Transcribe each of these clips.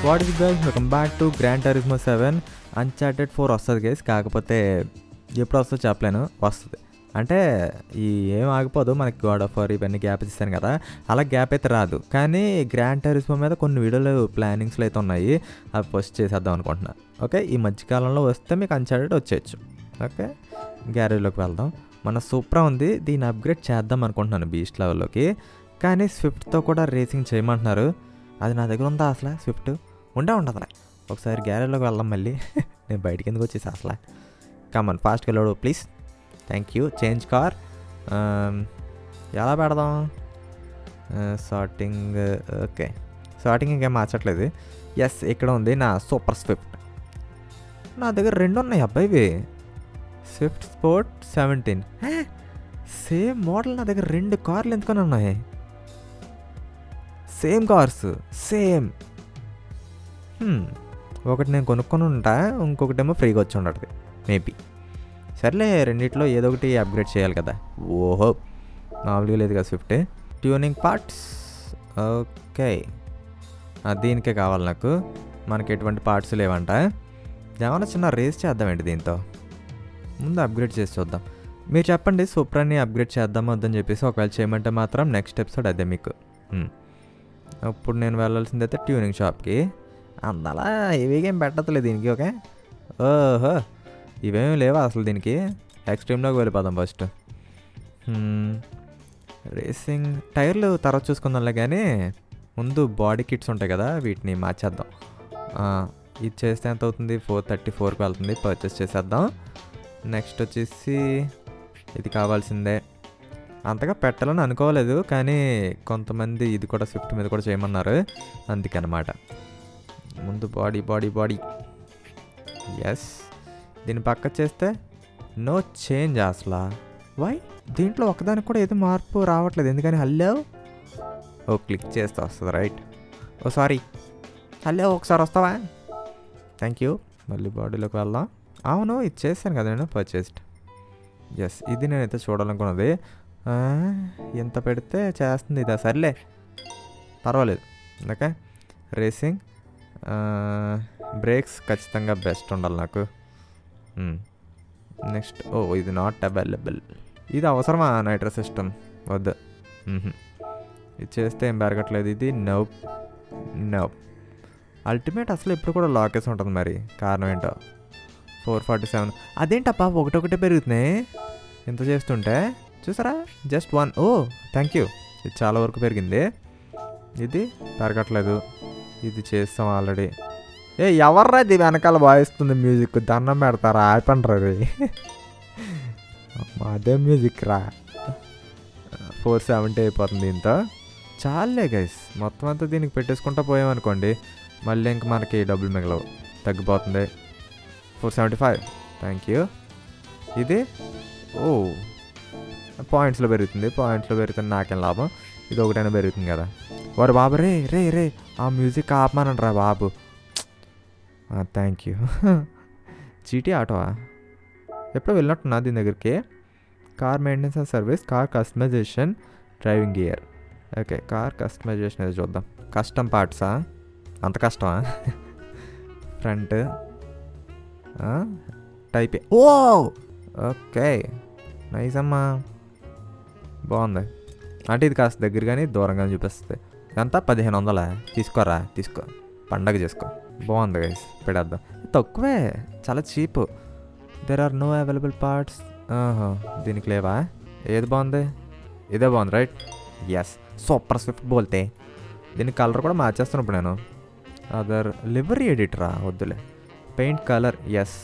What is guys welcome back to Gran Turismo seven Uncharted four వస్తుంది guys కాకపోతే ఎప్పుడు వస్తుందో చెప్పలేను వస్తుంది అంటే ఈ ఏం ఆగిపోదు మనకి గాడ్ ఆఫ్ వార్ ఇవన్నీ గ్యాప్ ఇస్తాను కదా అలా గ్యాప్ అయితే రాదు కానీ గ్రాండ్ టరిస్మో మీద కొన్ని వీడియోలు ప్లానింగ్స్లో అయితే ఉన్నాయి అవి పోస్ట్ చేసేద్దాం అనుకుంటున్నా ఓకే ఈ మధ్యకాలంలో వస్తే మీకు అన్చార్టెడ్ వచ్చేయచ్చు ఓకే గ్యారేజ్లోకి వెళ్దాం మన సూప్రా ఉంది దీన్ని అప్గ్రేడ్ చేద్దాం అనుకుంటున్నాను బీస్ట్ లెవెల్లోకి కానీ స్విఫ్ట్తో కూడా రేసింగ్ చేయమంటున్నారు అది నా దగ్గర ఉందా అసలు స్విఫ్ట్ ఉండే ఉండదులే ఒకసారి గ్యారేజ్లోకి వెళ్దాం మళ్ళీ నేను బయటికి ఎందుకు వచ్చేసి అసలు కమన్ ఫాస్ట్గా వెళ్ళాడు please thank you change car ఎలా పెడదాం సార్టింగ్ ఓకే సార్టింగ్ ఇంకేం మార్చట్లేదు ఎస్ ఇక్కడ ఉంది నా సూపర్ స్విఫ్ట్ నా దగ్గర రెండు ఉన్నాయి అబ్బాయివి Swift Sport seventeen same model నా దగ్గర రెండు కార్లు ఎందుకని ఉన్నాయి సేమ్ కార్స్ సేమ్ ఒకటి నేను కొనుక్కొని ఉంటా ఇంకొకటేమో ఫ్రీగా వచ్చి ఉండదు మేబీ సర్లే రెండిట్లో ఏదో ఒకటి అప్గ్రేడ్ చేయాలి కదా ఓహో మామూలుగా లేదు కదా స్విఫ్ట్ ట్యూనింగ్ పార్ట్స్ ఓకే దీనికే కావాలి నాకు మనకి ఎటువంటి పార్ట్స్ లేవంట ఏమన్నా చిన్న రేస్ చేద్దామండి దీంతో ముందు అప్గ్రేడ్ చేసి చూద్దాం మీరు చెప్పండి సూప్రాన్ని అప్గ్రేడ్ చేద్దామా వద్దని చెప్పేసి ఒకవేళ చేయమంటే మాత్రం నెక్స్ట్ ఎపిసోడ్ అదే మీకు ఇప్పుడు నేను వెళ్ళాల్సిందైతే ట్యూనింగ్ షాప్కి అందలా హెవీగా ఏం పెట్టట్లేదు దీనికి ఓకే ఓహో ఇవేమీ లేవా అసలు దీనికి ఎక్స్ట్రీమ్లోకి వెళ్ళిపోదాం ఫస్ట్ రేసింగ్ టైర్లు తర్వాత చూసుకుందాంలే కానీ ముందు బాడీ కిట్స్ ఉంటాయి కదా వీటిని మార్చేద్దాం ఇది చేస్తే ఎంత అవుతుంది ఫోర్ థర్టీ ఫోర్కి వెళ్తుంది పర్చేస్ చేసేద్దాం నెక్స్ట్ వచ్చేసి ఇది కావాల్సిందే అంతగా పెట్టాలని అనుకోలేదు కానీ కొంతమంది ఇది కూడా స్విఫ్ట్ మీద కూడా చేయమన్నారు అందుకనమాట ముందు బాడీ బాడీ బాడీ ఎస్ దీన్ని పక్క చేస్తే నో చేంజ్ అసలు వై దీంట్లో ఒకదానికి కూడా ఏదో మార్పు రావట్లేదు ఎందుకని హలో ఓ క్లిక్ చేస్తే వస్తుంది రైట్ ఓ సారీ హలో ఒకసారి వస్తావా థ్యాంక్ యూ మళ్ళీ బాడీలోకి వెళ్దాం అవును ఇది చేశాను కదా నేను పర్చేస్డ్ ఎస్ ఇది నేనైతే చూడాలనుకున్నది ఎంత పెడితే చేస్తుంది ఇదా సర్లే పర్వాలేదు ఓకే రేసింగ్ బ్రేక్స్ ఖచ్చితంగా బెస్ట్ ఉండాలి నాకు నెక్స్ట్ ఓ ఇది నాట్ అవైలబుల్ ఇది అవసరమా నైట్రో సిస్టమ్ వద్దు ఇది చేస్తే ఏం పెరగట్లేదు ఇది నవ్ నవ్ అల్టిమేట్ అసలు ఎప్పుడు కూడా లాకేస్ ఉంటుంది మరి కారణం ఏంటో ఫోర్ ఫార్టీ సెవెన్ అదేంటప్పా ఒకటొకటే పెరుగుతున్నాయి ఎంత చేస్తుంటే చూసారా జస్ట్ వన్ ఓ థ్యాంక్ యూ ఇది చాలా వరకు పెరిగింది ఇది పెరగట్లేదు ఇది చేస్తాం ఆల్రెడీ ఏ ఎవర్రా ఇది వెనకాల వాయిస్తుంది మ్యూజిక్ దండం పెడతారా ఆపండ్రా అది అదే మ్యూజిక్ రా ఫోర్ సెవెంటీ అయిపోతుంది దీంతో చాలే గైస్ మొత్తం అంతా దీనికి పెట్టేసుకుంటా పోయామనుకోండి మళ్ళీ ఇంక మనకి డబ్బులు మిగలవు తగ్గిపోతుంది four seventy five thank you ఇది ఓ పాయింట్స్లో పెరుగుతుంది పాయింట్స్లో పెరుగుతుంది నాకేం లాభం ఇది ఒకటైనా పెరుగుతుంది కదా వారు బాబు రే రే రే ఆ మ్యూజిక్ ఆపమానండి బాబు థ్యాంక్ యూ చీటీ ఆటోవా ఎప్పుడు వెళ్ళినట్టున్నా దీని దగ్గరికి car maintenance and service car customisation driving gear okay car customisation ఏదో చూద్దాం కస్టమ్ పార్ట్సా అంత కష్టమా ఫ్రంట్ టైప్ ఓ ఓకే నైస్ అమ్మా బాగుంది అంటే ఇది కాస్త దగ్గర కానీ దూరంగా చూపిస్తుంది ఎంత పదిహేను వందలా తీసుకోరా తీసుకో పండగ చేసుకో బాగుంది గైస్ పెడేద్దాం తక్కువే చాలా cheap there are no available parts దీనికి లేవా ఏది బాగుంది ఇదే బాగుంది రైట్ ఎస్ సూపర్ స్విఫ్ట్ బోల్తే దీని కలర్ కూడా మార్చేస్తాను ఇప్పుడు నేను అదర్ లివరీ ఎడిటరా వద్దులే పెయింట్ కలర్ ఎస్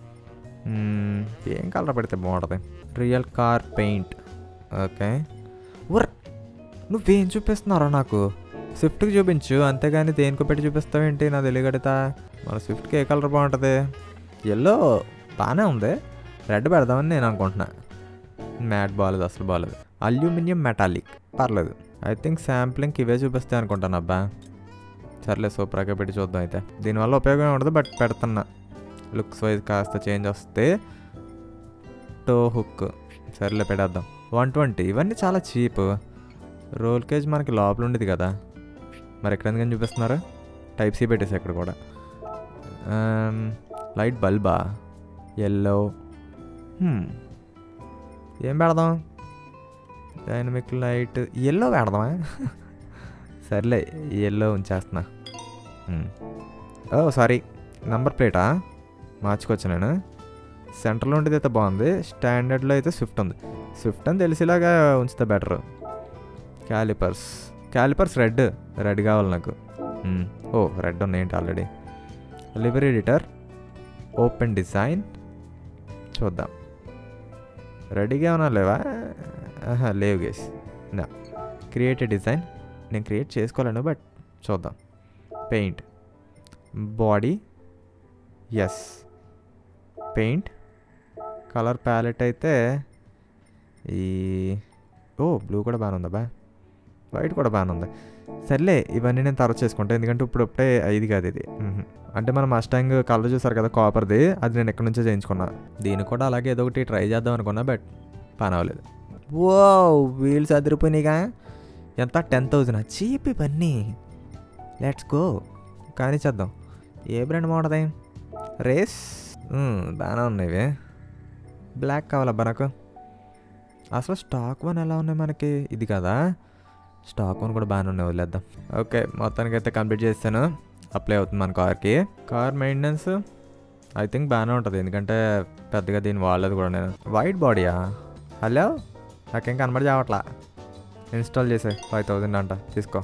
ఏం కలర్ పెడితే బాగుంటుంది రియల్ కార్ పెయింట్ ఓకే ఉర్ నువ్వేం చూపిస్తున్నారో నాకు స్విఫ్ట్కి చూపించు అంతేగాని దేనికో పెట్టి చూపిస్తావేంటి నా తెలియగడతా మన స్విఫ్ట్కి ఏ కలర్ బాగుంటుంది ఎల్లో బాగానే ఉంది రెడ్ పెడదామని నేను అనుకుంటున్నా మ్యాట్ బాగాలేదు అసలు బాగాలేదు అల్యూమినియం మెటాలిక్ పర్లేదు ఐ థింక్ శాంప్లింగ్కి ఇవే చూపిస్తాయి అనుకుంటాను అబ్బా సర్లే సూపర్గా పెట్టి చూద్దాం అయితే దీనివల్ల ఉపయోగం ఉండదు బట్ పెడుతున్నా లుక్స్ వైజ్ కాస్త చేంజ్ వస్తే టో హుక్ సర్లే పెడేద్దాం వన్ ట్వంటీ ఇవన్నీ చాలా చీప్ రోల్ కేజ్ మనకి లోపల ఉండేది కదా మరి ఎక్కడ ఎందుకని చూపిస్తున్నారు టైప్ సి పెట్టేసి ఇక్కడ కూడా లైట్ బల్బా ఎల్లో ఏం పెడదాం డైనమిక్ లైట్ ఎల్లో పెడదామా సర్లే ఎల్లో ఉంచేస్తున్నా మ్మ్. ఓ సారీ నంబర్ ప్లేటా మార్చుకోవచ్చు నేను సెంటర్లో ఉండేది అయితే బాగుంది స్టాండర్డ్లో అయితే స్విఫ్ట్ ఉంది స్విఫ్ట్ అని తెలిసేలాగా ఉంచితే better calipers calipers red red కావాలి నాకు మ్మ్. ఓ రెడ్ ఉన్నాయి ఏంటి already livery editor open design చూద్దాం రెడీగా ఉన్నా లేవా ఆహా, లేవు గేస్ నా క్రియేట్ డిజైన్ నేను క్రియేట్ చేసుకోలేను బట్ చూద్దాం paint body yes paint colour palette అయితే ఈ ఓ బ్లూ కూడా బాగానే ఉందా బా వైట్ కూడా బాగానే ఉంది సర్లే ఇవన్నీ నేను తర్వాత చేసుకుంటా ఎందుకంటే ఇప్పుడు ఇప్పుడే ఇది కాదు ఇది మ్హూ. అంటే మనం మస్టాంగ్ కలర్ చూసారు కదా కాపర్ది అది నేను ఎక్కడి నుంచో చేయించుకున్నా దీన్ని కూడా అలాగే ఏదో ఒకటి ట్రై చేద్దాం అనుకున్నా బట్ పని అవ్వలేదు ఓ వీల్స్ అదిరిపోయినాయిగా ఎంత టెన్ థౌజండ్ చీప్ ఇవన్నీ లెట్స్ గో కానీ చేద్దాం ఏ బ్రాండ్ బాగుంటుంది రేస్ మ్మ్, బాగానే ఉన్నాయి ఇవి. బ్లాక్ కావాలబ్బా నాకు అసలు స్టాక్ వన్ ఎలా ఉన్నాయి మనకి ఇది కదా స్టాక్ వన్ కూడా బాగానే ఉన్నాయి వదిలేద్దాం ఓకే మొత్తానికి అయితే కంప్లీట్ చేస్తాను అప్లై అవుతుంది మన కార్కి కార్ మెయింటెనెన్స్ ఐ థింక్ బాగానే ఉంటుంది ఎందుకంటే పెద్దగా దీన్ని వాడలేదు కూడా నేను వైట్ బాడీయా హలో నాకేం కనబడి చావట్లా ఇన్స్టాల్ చేసే ఫైవ్ థౌజండ్ అంట తీసుకో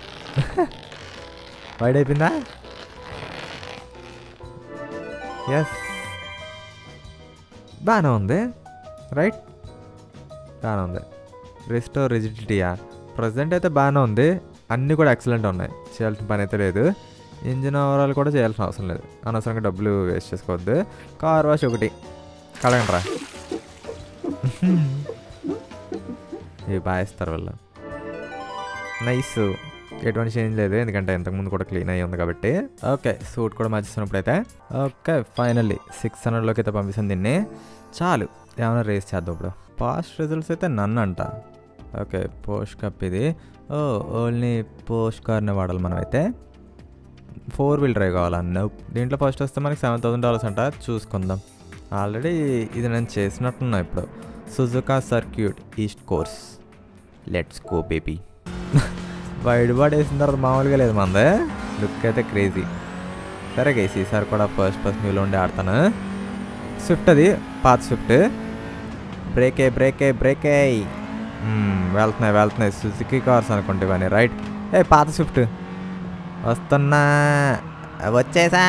వైడ్ అయిపోయిందా ఎస్ బాగానే ఉంది రైట్ బాగానే ఉంది రెస్టోర్ రిజిడిటీయా ప్రజెంట్ అయితే బాగానే ఉంది అన్నీ కూడా ఎక్సలెంట్ ఉన్నాయి చేయాల్సిన పని అయితే లేదు ఇంజిన్ ఓవరాల్ కూడా చేయాల్సిన అవసరం లేదు అనవసరంగా డబ్బులు వేస్ట్ చేసుకోవద్దు కార్ వాష్ ఒకటి కడగండి రా ఇవి బాగా ఇస్తారు వాళ్ళు నైస్ ఎటువంటి చేంజ్ లేదు ఎందుకంటే ఇంతకుముందు కూడా క్లీన్ అయ్యి ఉంది కాబట్టి ఓకే సూట్ కూడా మార్చేస్తున్నప్పుడైతే ఓకే ఫైనల్లీ సిక్స్ హండ్రెడ్లోకి అయితే పంపిస్తాను దీన్ని చాలు ఏమైనా రేస్ చేద్దాం ఇప్పుడు పాస్ట్ రిజల్ట్స్ అయితే నన్ను అంట ఓకే పోస్ట్ కప్ ఇది ఓ ఓన్లీ పోస్ట్ కార్నే వాడాలి మనం అయితే ఫోర్ వీల్ డ్రైవ్ కావాలా నో దీంట్లో ఫస్ట్ వస్తే మనకి సెవెన్ థౌసండ్ డాలర్స్ అంట చూసుకుందాం ఆల్రెడీ ఇది నేను చేసినట్టున్నా ఇప్పుడు Suzuka circuit east course let's go baby wide body వేసిన తర్వాత మామూలుగా లేదు మందే లుక్ అయితే క్రేజీ సరే గైస్ ఈసారి కూడా ఫస్ట్ ఫస్ట్ మీలో ఉండి ఆడతాను స్విఫ్ట్ అది పాత స్విఫ్ట్ బ్రేకే బ్రేకే బ్రేకే మ్మ్, వెళ్తున్నాయి వెళ్తున్నాయి సుజుకి కార్స్ అనుకుంటే ఇవన్నీ రైట్ ఏ పాత స్విఫ్ట్ వస్తున్నా వచ్చేసా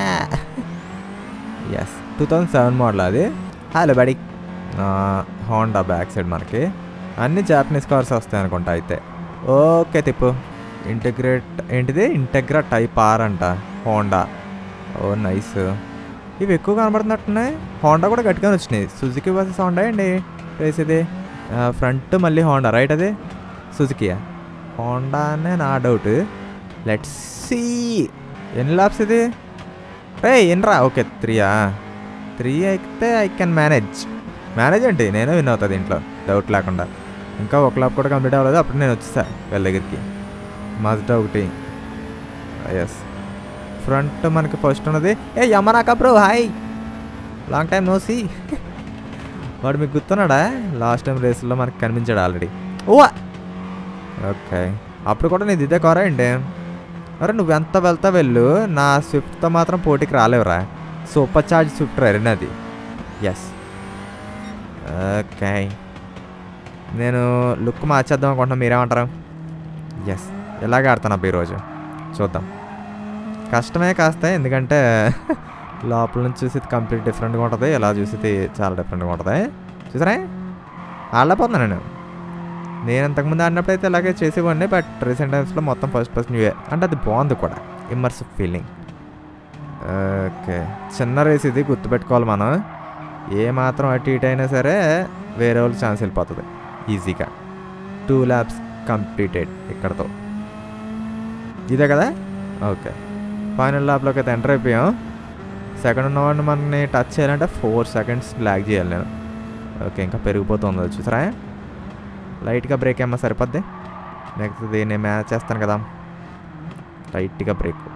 yes two thousand seven model అది హలో బడి హోండా బ్యాక్ సైడ్ మనకి అన్ని జాపనీస్ కార్స్ వస్తాయి అనుకుంటా అయితే ఓకే తిప్పు ఇంటిగ్రేట్ ఏంటిది ఇంటెగ్రా టైప్ ఆర్ అంట హోండా ఓ నైస్ ఇవి ఎక్కువ కనబడుతున్నట్టున్నాయి హోండా కూడా గట్టిగానే వచ్చినాయి సుజుకి బస్సెస్ హోండా అండి రేస్ ఇది ఫ్రంట్ మళ్ళీ హోండా రైట్ అది సుజుకియా హోండా అనే నా డౌట్ లెట్స్ సీ ఎన్ని లాప్స్ ఇది రే ఎన్రా ఓకే త్రీయా త్రీ అయితే ఐ కెన్ మేనేజ్ మేనేజ్ ఏంటి నేనే విన్ అవుతా దీంట్లో డౌట్ లేకుండా ఇంకా ఒక లాప్ కూడా కంప్లీట్ అవ్వలేదు అప్పుడు నేను వచ్చేసా వీళ్ళ దగ్గరికి మజ్డా ఒకటి ఎస్ ఫ్రంట్ మనకి ఫస్ట్ ఉన్నది ఏ Yamanaka bro hi long time no see వాడు మీకు గుర్తున్నాడా లాస్ట్ టైం రేస్లో మనకి కనిపించాడు ఆల్రెడీ ఓ ఓకే అప్పుడు కూడా నీది ఇదే కారా ఏంటి అరే నువ్వు ఎంత వెళ్తా వెళ్ళు నా స్విఫ్ట్తో మాత్రం పోటీకి రాలేవురా సూపర్ చార్జ్ స్విఫ్ట్ రైడ్ అది ఎస్ ఓకే నేను లుక్ మార్చేద్దాం అనుకుంటున్నా మీరేమంటారు ఎస్ ఎలాగ ఆడుతాను అబ్బా ఈరోజు చూద్దాం కష్టమే కాస్త ఎందుకంటే లోపల నుంచి చూసి కంప్లీట్ డిఫరెంట్గా ఉంటుంది ఎలా చూసి చాలా డిఫరెంట్గా ఉంటుంది చూసారా ఆడలేకపోతున్నా నేను నేను ఇంతకుముందు ఆడినప్పుడు అయితే ఇలాగే చేసేవాడిని బట్ రీసెంట్ టైమ్స్లో మొత్తం ఫస్ట్ ఫస్ట్ న్యూ అంటే అది బాగుంది కూడా ఇమ్మర్సివ్ ఫీలింగ్ ఓకే చిన్న రేస్ ఇది గుర్తుపెట్టుకోవాలి మనం ఏ మాత్రం అటు ఇటు అయినా సరే వేరే వాళ్ళు ఛాన్స్ వెళ్ళిపోతుంది ఈజీగా టూ ల్యాబ్స్ కంప్లీటెడ్ ఇక్కడతో ఇదే కదా ఓకే ఫైనల్ ల్యాబ్లోకి అయితే ఎంటర్ అయిపోయాం సెకండ్ ఉన్నవాడిని మనని టచ్ చేయాలంటే ఫోర్ సెకండ్స్ లాగ్ చేయాలి నేను ఓకే ఇంకా పెరిగిపోతుంది అది చూసారా లైట్గా బ్రేక్ ఏమో సరిపోద్ది నెక్స్ట్ నేను మ్యాచ్ చేస్తాను కదా లైట్గా బ్రేక్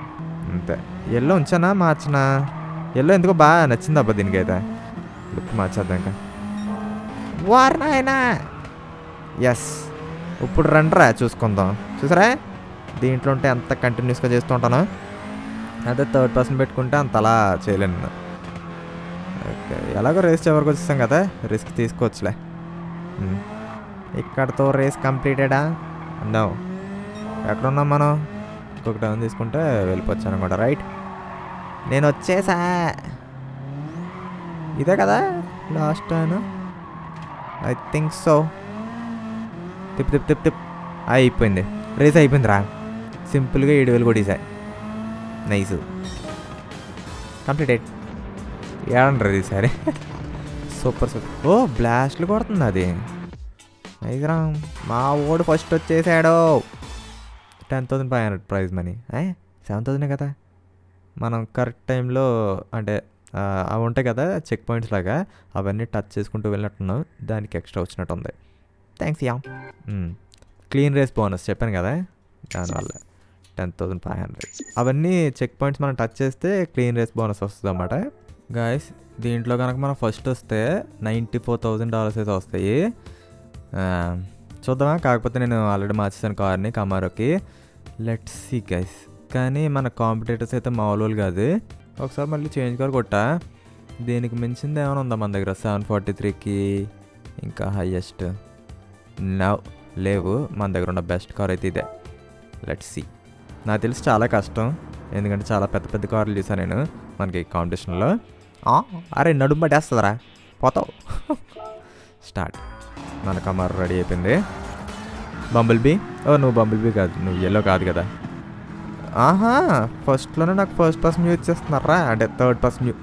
అంతే ఎల్లో ఉంచానా మార్చనా ఎల్లో ఎందుకో బాగా నచ్చింది అబ్బా దీనికైతే లుక్ మార్చేద్దాం ఇంకా వారినాయనా ఎస్ ఇప్పుడు రండిరా చూసుకుందాం చూసారా దీంట్లో ఉంటే ఎంత కంటిన్యూస్గా చేస్తూ ఉంటాను అదే థర్డ్ పర్సన్ పెట్టుకుంటే అంత అలా చేయలేను నేను. ఓకే ఎలాగో రేస్ చివరికి వచ్చేసాం కదా రిస్క్ తీసుకోవచ్చులే ఉమ్. ఇక్కడతో రేస్ కంప్లీటెడా నో ఎక్కడున్నాం మనం ఇంకొక టర్న్ తీసుకుంటే వెళ్ళిపోవచ్చు అనమాట రైట్ నేను వచ్చేసా ఇదే కదా last turn I think so తిప్ తిప్ తిప్ తిప్ అయిపోయింది రేస్ అయిపోయిందిరా సింపుల్గా ఏడు వేలు కొట్టేసాయి నైస్ కంప్లీటెడ్ ఏడంటారు ఈసారి సూపర్ సూపర్ ఓ బ్లాస్ట్లు కొడుతుంది అది నైస్రా మా ఓడు ఫస్ట్ వచ్చేసాడు ten thousand five hundred prize money seven థౌసండే కదా మనం కరెక్ట్ టైంలో అంటే ఆ, అవి ఉంటాయి కదా చెక్ పాయింట్స్ లాగా అవన్నీ టచ్ చేసుకుంటూ వెళ్ళినట్టున్నాం దానికి ఎక్స్ట్రా వచ్చినట్టు ఉంది థ్యాంక్స్ యా క్లీన్ రేస్ బోనస్ చెప్పాను కదా దానివల్ల టెన్ థౌసండ్ ఫైవ్ హండ్రెడ్ అవన్నీ చెక్ పాయింట్స్ మనం టచ్ చేస్తే క్లీన్ రేస్ బోనస్ వస్తుంది అన్నమాట గాయస్ దీంట్లో కనుక మనం ఫస్ట్ వస్తే నైంటీ ఫోర్ థౌజండ్ డాలర్స్ అయితే వస్తాయి ఆ, చూద్దామా కాకపోతే నేను ఆల్రెడీ మార్చేసాను కార్ని కమారోకి లెట్స్ సీ గైస్ కానీ మన కాంపిటేటర్స్ అయితే మామూలు వాళ్ళు కాదు ఒకసారి మళ్ళీ చేంజ్ కార్ కొట్టా దీనికి మించింది ఏమైనా ఉందా మన దగ్గర సెవెన్ ఫార్టీ త్రీకి ఇంకా హయ్యెస్ట్ నవ్ లేవు మన దగ్గర ఉన్న బెస్ట్ కార్ అయితే ఇదే లెట్స్ సి నాకు తెలిసి చాలా కష్టం ఎందుకంటే చాలా పెద్ద పెద్ద కార్లు చూసాను నేను మనకి కాంపిటీషన్లో ఆ, అరే నడుము పట్టేస్తుందిరా పోతావు స్టార్ట్ మన కమర్ రెడీ అయిపోయింది బంబుల్ బీ ఓ నువ్వు బంబుల్ బీ కాదు నువ్వు ఎల్లో కాదు కదా ఆహా ఫస్ట్లోనే నాకు ఫస్ట్ పర్సన్ వ్యూ ఇచ్చేస్తున్నారా అంటే థర్డ్ పర్సన్ వ్యూ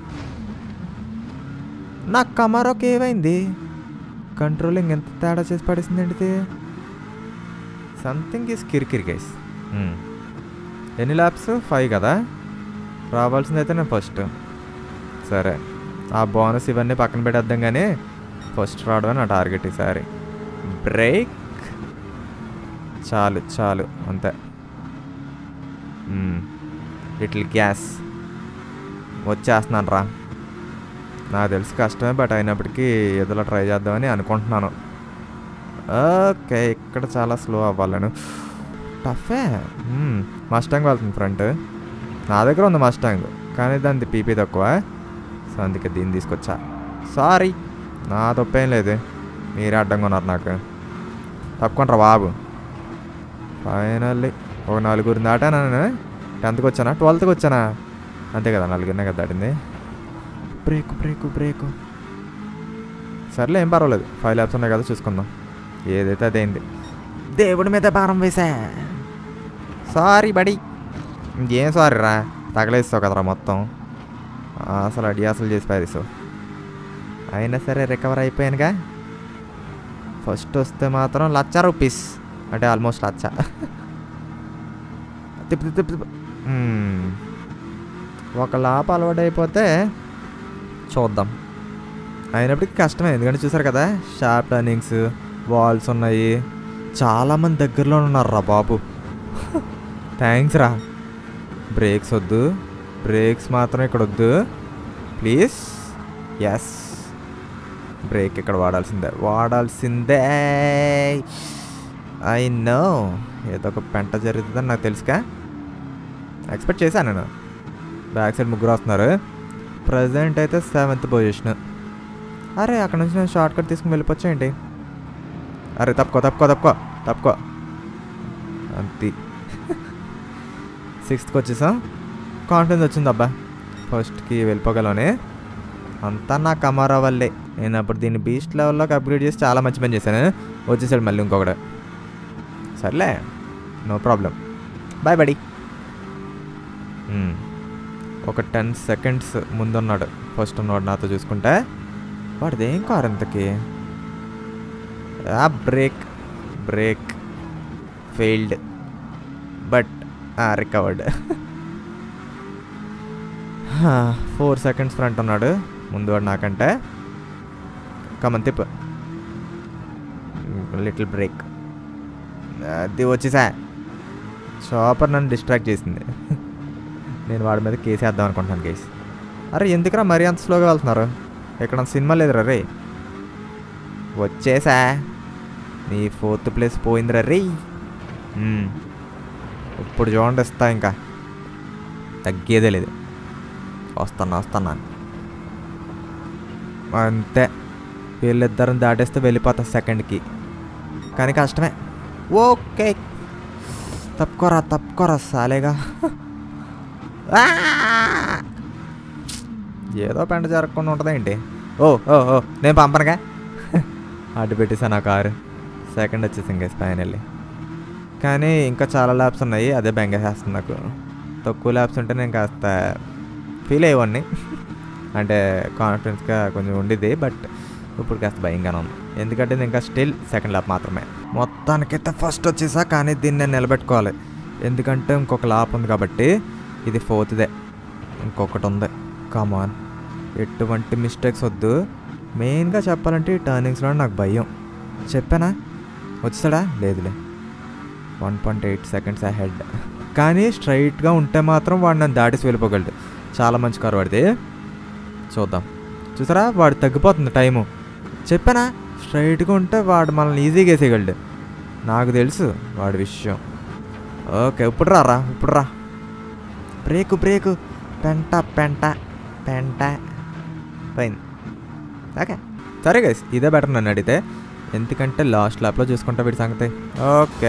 నాకు కమారోకి ఏమైంది కంట్రోలింగ్ ఎంత తేడా చేసి పడేసింది ఏంటిది సంథింగ్ ఈస్ కిరికిరి గైస్ ఎన్ని ల్యాబ్స్ ఫైవ్ కదా రావాల్సింది అయితే నేను ఫస్ట్ సరే ఆ బోనస్ ఇవన్నీ పక్కన పెట్టేద్దాం కానీ ఫస్ట్ రావడమే నా టార్గెట్ ఈసారి బ్రేక్ చాలు చాలు అంతే లిటిల్ గ్యాస్ వచ్చేస్తున్నాను రా నాకు తెలిసి కష్టమే బట్ అయినప్పటికీ ఏదోలా ట్రై చేద్దామని అనుకుంటున్నాను ఓకే ఇక్కడ చాలా స్లో అవ్వాలను టఫే మస్టాంగ్ వెళ్తుంది ఫ్రంట్ నా దగ్గర ఉంది మస్టాంగ్ కానీ దాని పీపీ తక్కువ సో అందుకే దీన్ని తీసుకొచ్చా సారీ నా తప్పేం లేదు మీరే అడ్డంగా ఉన్నారు నాకు తప్పుకుంటారా బాబు ఫైనల్లీ ఒక నలుగురు దాటానా నేను టెన్త్కి వచ్చానా ట్వెల్త్కి వచ్చానా అంతే కదా నలుగురినే కదా దాటింది బ్రేక్ బ్రేక్ బ్రేక్ సర్లే ఏం పర్వాలేదు ఫైవ్ ల్యాబ్స్ ఉన్నాయి కదా చూసుకుందాం ఏదైతే అదేంది దేవుడి మీద భారం వేసా సారీ బడి ఇంకేం సారీ రా తగలేస్తావు కదరా మొత్తం అసలు అడియాసలు చేసి పారేసావు అయినా సరే రికవర్ అయిపోయానుగా ఫస్ట్ వస్తే మాత్రం లచ్చ రూపీస్ అంటే ఆల్మోస్ట్ లచ్చ తిప్పు తిప్పు తిప్పు మ్మ్. ఒక లాప అలవాటు అయిపోతే చూద్దాం అయినప్పటికీ కష్టమే ఎందుకంటే చూసారు కదా షార్ప్ టర్నింగ్స్ వాల్స్ ఉన్నాయి చాలామంది దగ్గరలో ఉన్నారు రా బాబు థ్యాంక్స్ రా బ్రేక్స్ వద్దు బ్రేక్స్ మాత్రం ఇక్కడ వద్దు ప్లీజ్ ఎస్ బ్రేక్ ఇక్కడ వాడాల్సిందే వాడాల్సిందే ఐ నో ఏదో ఒక పెంట జరుగుతుందని నాకు తెలుసుగా ఎక్స్పెక్ట్ చేశాను నేను బ్యాక్ సైడ్ ముగ్గురు వస్తున్నారు ప్రజెంట్ అయితే సెవెంత్ పొజిషన్ అరే అక్కడ నుంచి నేను షార్ట్ కట్ తీసుకుని వెళ్ళిపోవచ్చా ఏంటి అరే తప్పుకో తప్పుకో తప్పుకో తప్పుకో అంతే సిక్స్త్కి వచ్చేసాం కాన్ఫిడెన్స్ వచ్చింది అబ్బా ఫస్ట్కి వెళ్ళిపోగలనే అంతా నా కమారా వల్లే నేను అప్పుడు దీన్ని బీస్ట్ లెవెల్లోకి అప్గ్రేడ్ చేసి చాలా మంచి పని చేశాను వచ్చేసాడు మళ్ళీ ఇంకొకడు సర్లే నో ప్రాబ్లం బాయ్ బడి ఒక టెన్ సెకండ్స్ ముందున్నాడు ఫస్ట్ ఉన్నాడు నాతో చూసుకుంటే వాడిది ఏం కారు ఇంతకి brake brake failed but recovered four seconds front ఉన్నాడు ముందు వాడు నాకంటే కమన్ తిప్ లిటిల్ బ్రేక్ అది వచ్చేసా షాపర్ నన్ను డిస్ట్రాక్ట్ చేసింది నేను వాడి మీద కేసు వేద్దాం అనుకుంటున్నాను కేసు అరే ఎందుకురా మరీ అంత స్లోగా వెళ్తున్నారు ఇక్కడ అంత సినిమా లేదురా రే వచ్చేసా నీ ఫోర్త్ ప్లేస్ పోయిందిరా రే మ్మ్. ఇప్పుడు చూడండి ఇస్తా ఇంకా తగ్గేదే లేదు వస్తున్నా వస్తున్నా అంతే వీళ్ళిద్దరం దాటేస్తే వెళ్ళిపోతా సెకండ్కి కానీ కష్టమే ఓకే తప్పుకోరా తప్పుకోరా సాలేగా ఆ! ఏదో పెంట జరగకుండా ఉంటుందేంటి ఓ ఓ ఓ నేను పంపనుగా అడ్డు పెట్టేసాను ఆ కారు సెకండ్ వచ్చేసింది ఇంకా ఫైనల్లీ కానీ ఇంకా చాలా ల్యాబ్స్ ఉన్నాయి అదే బెంగేసేస్తుంది నాకు తక్కువ ల్యాబ్స్ ఉంటే నేను కాస్త ఫీల్ అయ్యేవాడిని అంటే కాన్ఫిడెన్స్గా కొంచెం ఉండేది బట్ ఇప్పుడు కాస్త భయంగానే ఉంది ఎందుకంటే నేను ఇంకా స్టిల్ సెకండ్ ల్యాప్ మాత్రమే మొత్తానికైతే ఫస్ట్ వచ్చేసా కానీ దీన్ని నేను నిలబెట్టుకోవాలి ఎందుకంటే ఇంకొక ల్యాప్ ఉంది కాబట్టి ఇది ఫోర్త్దే ఇంకొకటి ఉంది కమాన్ ఎటువంటి మిస్టేక్స్ వద్దు మెయిన్గా చెప్పాలంటే ఈ టర్నింగ్స్లో నాకు భయం చెప్పానా వచ్చాడా లేదులే one point eight seconds head కానీ స్ట్రైట్గా ఉంటే మాత్రం వాడు నన్ను దాటేసి వెళ్ళిపోగలడు చాలా మంచి కారు వాడిది చూద్దాం చూసారా వాడు తగ్గిపోతుంది టైము చెప్పానా స్ట్రైట్గా ఉంటే వాడు మనల్ని ఈజీగా వేసేయగలడు నాకు తెలుసు వాడి విషయం ఓకే ఇప్పుడు రా రా ఇప్పుడు రా బ్రేకు బ్రేకు పెంట పెంట పెంట పోయింది ఓకే సరే గైస్ ఇదే బెటర్ నన్ను అడిగితే ఎందుకంటే లాస్ట్ ల్యాప్లో చూసుకుంటా వీడి సంగతి ఓకే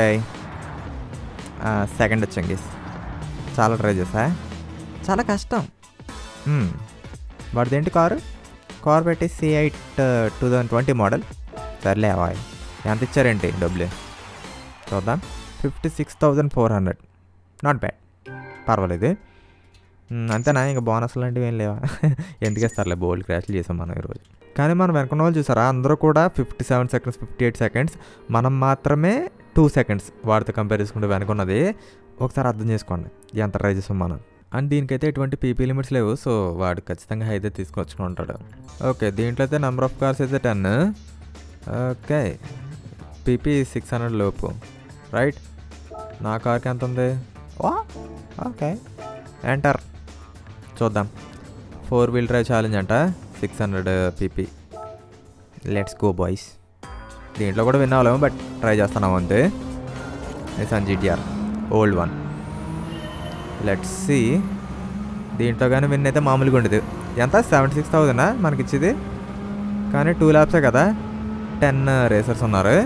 సెకండ్ వచ్చాం గీస్ చాలా ట్రై చేసా చాలా కష్టం మ్మ్. వాడిదేంటి కారు కార్ పెట్టి C eight two thousand twenty model సర్లే అవాయ్ ఎంత ఇచ్చారేంటి డబ్బులు చూద్దాం fifty six thousand four hundred not bad పర్వాలేదు మ్మ్, అంతేనా ఇంకా బోనస్ లాంటివి ఏం లేవా ఎందుకు ఇస్తారులే బోల్డ్ క్రాష్లు చేసాం మనం ఈరోజు కానీ మనం వెనకున్న వాళ్ళు చూసారా అందరూ కూడా fifty seven seconds fifty eight seconds మనం మాత్రమే టూ సెకండ్స్ వాడితో కంపేర్ చేసుకుంటే వెనకున్నది ఒకసారి అర్థం చేసుకోండి ఎంత ట్రై చేసాం మనం అండ్ దీనికైతే ఎటువంటి పీపీ లిమిట్స్ లేవు సో వాడు ఖచ్చితంగా అయితే తీసుకొచ్చుకుని ఉంటాడు ఓకే దీంట్లో అయితే నెంబర్ ఆఫ్ కార్స్ అయితే ten okay PP six hundred లోపు రైట్ నా కార్కి ఎంత ఉంది వా ఓకే ఎంటర్ చూద్దాం ఫోర్ వీల్ డ్రైవ్ ఛాలెంజ్ అంట six hundred PP let's go boys దీంట్లో కూడా విన్ అవ్వలేము బట్ ట్రై చేస్తున్నాం అంతే Nissan GTR old one let's see దీంట్లో కానీ విన్ అయితే మామూలుగా ఉండదు ఎంత సెవెంటీ సిక్స్ థౌజండా మనకి ఇచ్చేది కానీ టూ ల్యాబ్సే కదా టెన్ రేసర్స్ ఉన్నారు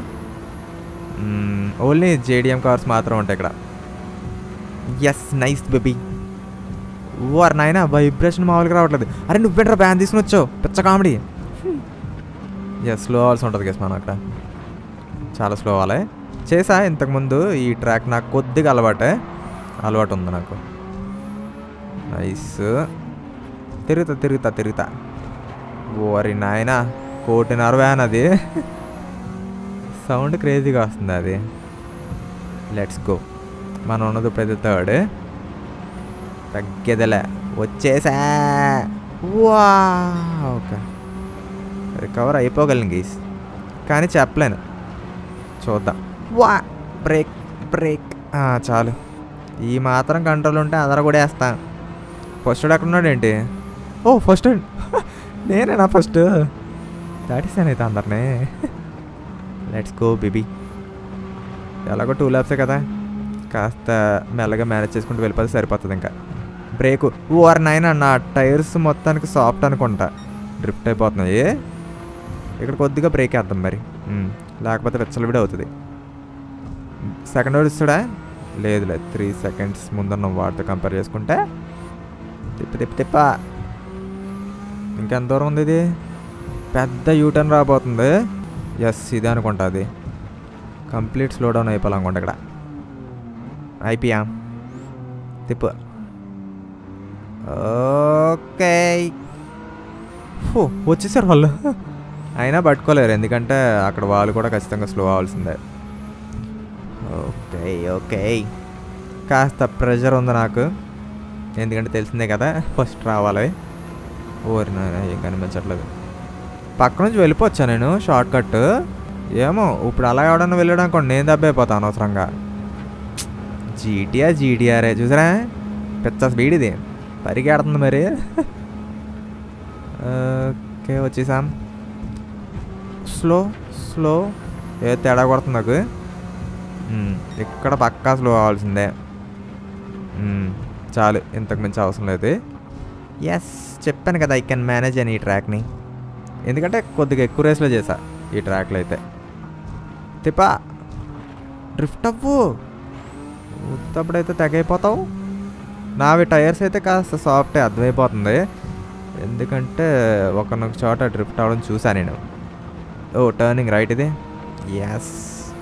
ఓన్లీ జేడిఎం కార్స్ మాత్రం ఉంటాయి ఇక్కడ ఎస్ నైస్ బేబీ వారు నాయన వైబ్రేషన్ మామూలుగా రావట్లేదు అరే నువ్వేంట్రా బ్యాన్ తీసుకుని వచ్చావు పిచ్చ కామెడీ ఎస్ స్లో అవ్వాల్సి ఉంటుంది గెస్ మనం అక్కడ చాలా స్లో అవ్వాలి చేసా ఇంతకుముందు ఈ ట్రాక్ నాకు కొద్దిగా అలవాటే అలవాటు ఉంది నాకు నైస్ తిరుగుతా తిరుగుతా తిరుగుతా ఓరి నాయన కోటిన్నర వ్యాన్ అది సౌండ్ క్రేజీగా వస్తుంది అది లెట్స్ గో మనం ఉన్నది ఇప్పుడైతే థర్డ్ తగ్గేదిలే వచ్చేసా వా ఓకే రికవర్ అయిపోగలను గీస్ కానీ చెప్పలేను చూద్దాం వా బ్రేక్ బ్రేక్ ఆ, చాలు ఈ మాత్రం కంట్రోల్ ఉంటే అందరూ కూడా వేస్తాను ఫస్ట్ ఎక్కడ ఉన్నాడు ఏంటి ఓ ఫస్ట్ నేనేనా ఫస్ట్ దాటిసాను అయితే అందరినీ లెట్స్ గో బేబీ ఎలాగో టూ ల్యాబ్సే కదా కాస్త మెల్లగా మేనేజ్ చేసుకుంటూ వెళ్ళిపోతే సరిపోతుంది ఇంకా బ్రేకు ఓర్ నైన్ నా టైర్స్ మొత్తానికి సాఫ్ట్ అనుకుంటా డ్రిఫ్ట్ అయిపోతున్నాయి ఇక్కడ కొద్దిగా బ్రేక్ వేద్దాం మరి ఉమ్, లేకపోతే వెచ్చలవిడి అవుతుంది సెకండ్ ఓడి ఇస్తాడా లేదు లేదు త్రీ సెకండ్స్ ముందున్న వాటితో కంపేర్ చేసుకుంటే తిప్ప తిప్ప తిప్ప ఇంకెంత దూరం ఉంది ఇది పెద్ద యూటర్న్ రాబోతుంది ఎస్ ఇది అనుకుంటా అది కంప్లీట్ స్లో డౌన్ అయిపోవాలనుకుంటా ఇక్కడ అయిపోయా తిప్పు ఓకే హో వచ్చేసారు వాళ్ళు అయినా పట్టుకోలేరు ఎందుకంటే అక్కడ వాళ్ళు కూడా ఖచ్చితంగా స్లో అవ్వాల్సిందే ఓకే ఓకే కాస్త ప్రెషర్ ఉంది నాకు ఎందుకంటే తెలిసిందే కదా ఫస్ట్ రావాలి ఓరి నాయన ఏం కనిపించట్లేదు పక్క నుంచి వెళ్ళిపోవచ్చా నేను షార్ట్ కట్ ఏమో ఇప్పుడు అలా ఎవడన్నా వెళ్ళాడు అనుకోండి నేను దెబ్బైపోతాను అనవసరంగా జీటీఆర్ జీటీఆరే చూసారా పెద్ద స్పీడ్ ఇది పరిగెడుతుంది మరి ఓకే వచ్చేసాం స్లో స్లో ఏ తేడా కొడుతుంది నాకు మ్మ్. ఇక్కడ పక్కా స్లో అవ్వాల్సిందే మ్మ్. చాలు ఇంతకు మించి అవసరం లేదు ఎస్ చెప్పాను కదా ఐ కెన్ మేనేజ్ అని ఈ ట్రాక్ని ఎందుకంటే కొద్దిగా ఎక్కువ రేస్లో చేసా ఈ ట్రాక్లో అయితే తిప్పా డ్రిఫ్ట్ అవ్వు ఉత్తప్పుడైతే తెగైపోతావు నావి టైర్స్ అయితే కాస్త సాఫ్టే అర్థమైపోతుంది ఎందుకంటే ఒకనొక చోట డ్రిఫ్ట్ అవ్వడం చూసా నేను ఓ టర్నింగ్ రైట్ ఇది ఎస్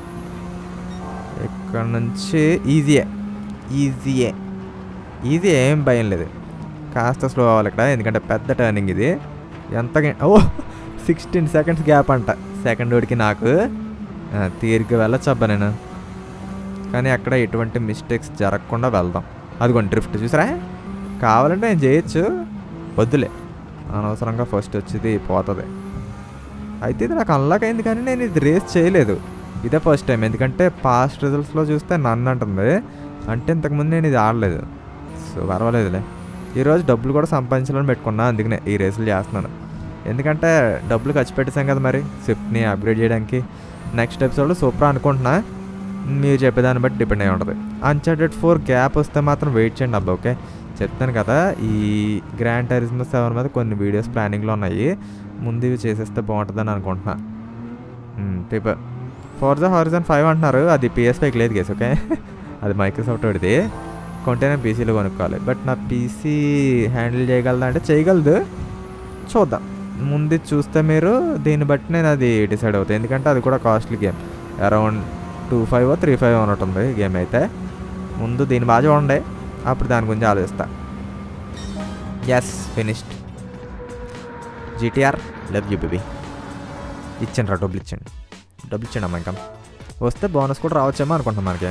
ఇక్కడ నుంచి ఈజీయే ఈజీయే ఈజీ ఏం భయం లేదు కాస్త స్లో అవ్వాలి ఇక్కడ ఎందుకంటే పెద్ద టర్నింగ్ ఇది ఎంత ఓ సిక్స్టీన్ సెకండ్స్ గ్యాప్ అంట సెకండ్ ఓడికి నాకు ఆ, తీరిక వెళ్ళొచ్చబ్బా నేను కానీ అక్కడ ఎటువంటి మిస్టేక్స్ జరగకుండా వెళ్దాం అదిగోండి డ్రిఫ్ట్ చూసారా కావాలంటే నేను చేయొచ్చు వద్దులే అనవసరంగా ఫస్ట్ వచ్చేది పోతుంది అయితే ఇది నాకు అన్లాక్ అయింది కానీ నేను ఇది రేస్ చేయలేదు ఇదే ఫస్ట్ టైం ఎందుకంటే పాస్ట్ రిజల్ట్స్లో చూస్తే నన్ను అంటుంది అంటే ఇంతకుముందు నేను ఇది ఆడలేదు సో పర్వాలేదులే ఈరోజు డబ్బులు కూడా సంపాదించాలని పెట్టుకున్నా అందుకనే ఈ రేసులు చేస్తున్నాను ఎందుకంటే డబ్బులు ఖర్చు పెట్టేసాం కదా మరి స్విఫ్ట్ని అప్గ్రేడ్ చేయడానికి నెక్స్ట్ ఎపిసోడ్లో సూపర్ అనుకుంటున్నా మీరు చెప్పేదాన్ని బట్టి డిపెండ్ అయి ఉంటుంది అన్చార్టెడ్ ఫోర్ గ్యాప్ వస్తే మాత్రం వెయిట్ చేయండి అబ్బా ఓకే చెప్తాను కదా ఈ గ్రాండ్ టరిజం సెవెన్ మీద కొన్ని వీడియోస్ ప్లానింగ్లో ఉన్నాయి ముందు ఇవి చేసేస్తే బాగుంటుందని అనుకుంటున్నా tip Forza Horizon five అంటున్నారు అది పిఎస్పైకి లేదు కేసు ఓకే అది మైక్రోసాఫ్ట్ వాడిది కొంటేనే పీసీలో కొనుక్కోవాలి బట్ నా పీసీ హ్యాండిల్ చేయగలదా అంటే చేయగలదు చూద్దాం ముందు ఇది చూస్తే మీరు దీన్ని బట్టి నేను అది డిసైడ్ అవుతాయి ఎందుకంటే అది కూడా costly game around two five three five అని ఉంటుంది గేమ్ అయితే ముందు దీన్ని బాగా చూడండి అప్పుడు దాని గురించి ఆలోచిస్తా yes finished GTR love you baby ఇచ్చాను రా డబ్బులు ఇచ్చాను డబ్బులు ఇచ్చాను అమ్మా ఇంకా వస్తే బోనస్ కూడా రావచ్చేమో అనుకుంటున్నాం మనకి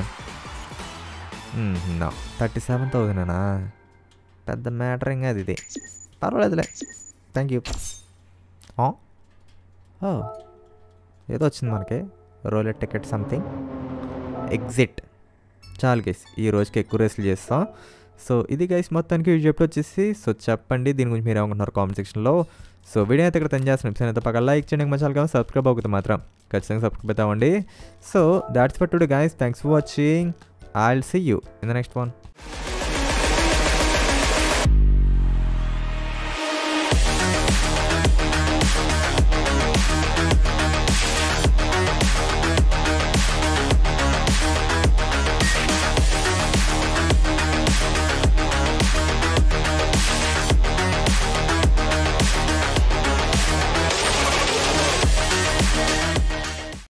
నా థర్టీ సెవెన్ థౌజండేనా పెద్ద మ్యాటర్ ఇంకా అది ఇది పర్వాలేదులే థ్యాంక్ యూ ఓ ఏదో వచ్చింది మనకి రోలెట్ టికెట్ సంథింగ్ ఎగ్జిట్ చాలు గైస్ ఈ రోజుకి ఎక్కువ రేసులు చేస్తాం సో ఇది గైస్ మొత్తానికి ఈ చెప్పి వచ్చేసి సో చెప్పండి దీని గురించి మీరు ఏమనుకుంటున్నారు కామెంట్ సెక్షన్లో సో వీడియో అయితే ఇక్కడ తను చేసిన ఎపిసోడ్ అయితే పక్కన లైక్ చేయండి మధ్య కానీ సబ్స్క్రైబ్ అవుతుంది మాత్రం ఖచ్చితంగా సబ్స్క్రైబ్ అవుతామండి so that's for today guys thanks for watching I will see you in the next one